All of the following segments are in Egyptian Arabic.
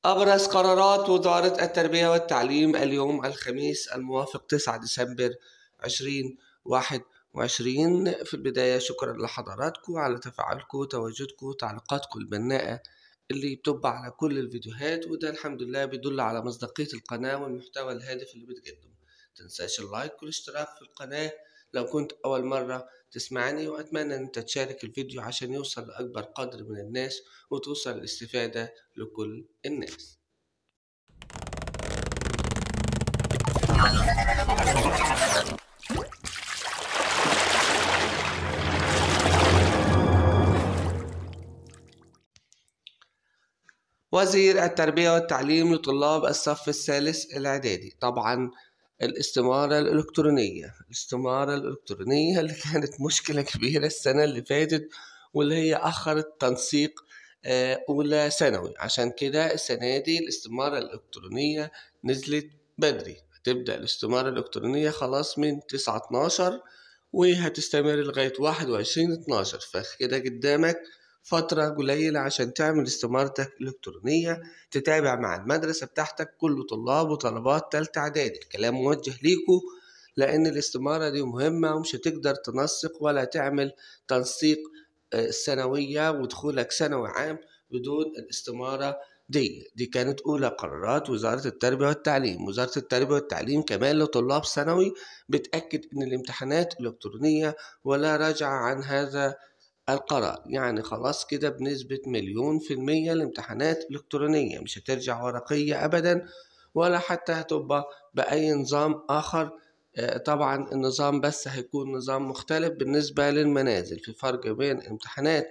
أبرز قرارات وزارة التربية والتعليم اليوم الخميس الموافق 9 ديسمبر 2021 في البداية شكرا لحضراتكم على تفاعلكم وتواجدكم وتعليقاتكم البناءة اللي بتبقى على كل الفيديوهات وده الحمد لله بيدل على مصداقية القناة والمحتوى الهادف اللي بتقدمه تنساش اللايك والاشتراك في القناة لو كنت أول مرة تسمعني وأتمنى أن أنت تشارك الفيديو عشان يوصل لأكبر قدر من الناس وتوصل الاستفادة لكل الناس وزير التربية والتعليم لطلاب الصف الثالث الإعدادي طبعا الاستمارة الإلكترونية الاستمارة الإلكترونية اللي كانت مشكلة كبيرة السنة اللي فاتت واللي هي أخرت تنسيق آه، أولى ثانوي عشان كده السنة دي الاستمارة الإلكترونية نزلت بدري هتبدأ الاستمارة الإلكترونية خلاص من تسعة اتناشر وهتستمر لغاية واحد وعشرين اتناشر فكده قدامك فترة قليلة عشان تعمل استمارتك الإلكترونية تتابع مع المدرسة بتاعتك كل طلاب وطلبات تالتة إعدادي الكلام موجه ليكوا لأن الاستمارة دي مهمة ومش هتقدر تنسق ولا تعمل تنسيق الثانوية ودخولك ثانوي عام بدون الاستمارة دي دي كانت أولى قرارات وزارة التربية والتعليم وزارة التربية والتعليم كمان لطلاب ثانوي بتأكد إن الامتحانات إلكترونية ولا رجعة عن هذا القرار يعني خلاص كده بنسبة مليون في المية الامتحانات إلكترونية مش هترجع ورقية أبدا ولا حتى هتبقى بأي نظام آخر طبعا النظام بس هيكون نظام مختلف بالنسبة للمنازل في فرق بين امتحانات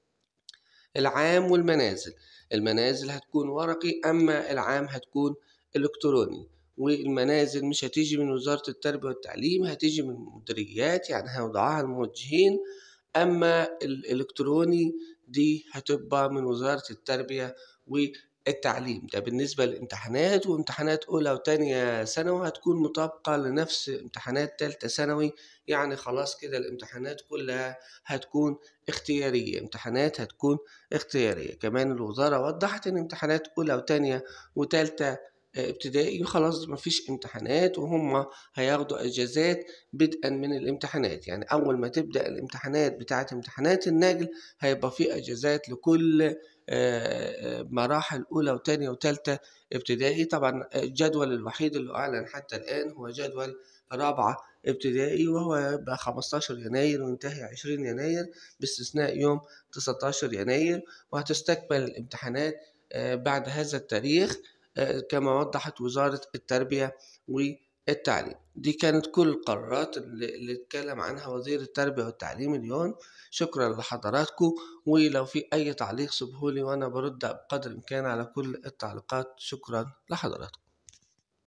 العام والمنازل المنازل هتكون ورقي أما العام هتكون إلكتروني والمنازل مش هتيجي من وزارة التربية والتعليم هتيجي من المديريات يعني هيوضعها الموجهين أما الإلكتروني دي هتبقى من وزارة التربية والتعليم ده بالنسبة للامتحانات وامتحانات أولى وتانية ثانوي هتكون مطابقة لنفس امتحانات تالتة ثانوي يعني خلاص كده الامتحانات كلها هتكون اختيارية امتحانات هتكون اختيارية كمان الوزارة وضحت ان امتحانات أولى وتانية وتالتة ابتدائي خلاص مفيش امتحانات وهم هياخدوا اجازات بدءا من الامتحانات يعني اول ما تبدا الامتحانات بتاعه امتحانات النقل هيبقى في اجازات لكل مراحل اولى وتانية وتالتة ابتدائي طبعا الجدول الوحيد اللي اعلن حتى الان هو جدول رابعة ابتدائي وهو يبقى 15 يناير وينتهي 20 يناير باستثناء يوم 19 يناير وهتستكمل الامتحانات بعد هذا التاريخ كما وضحت وزارة التربية والتعليم دي كانت كل القرارات اللي اتكلم عنها وزير التربية والتعليم اليوم شكرا لحضراتكم ولو في أي تعليق سيبهولي وأنا برد بقدر الإمكان على كل التعليقات شكرا لحضراتكم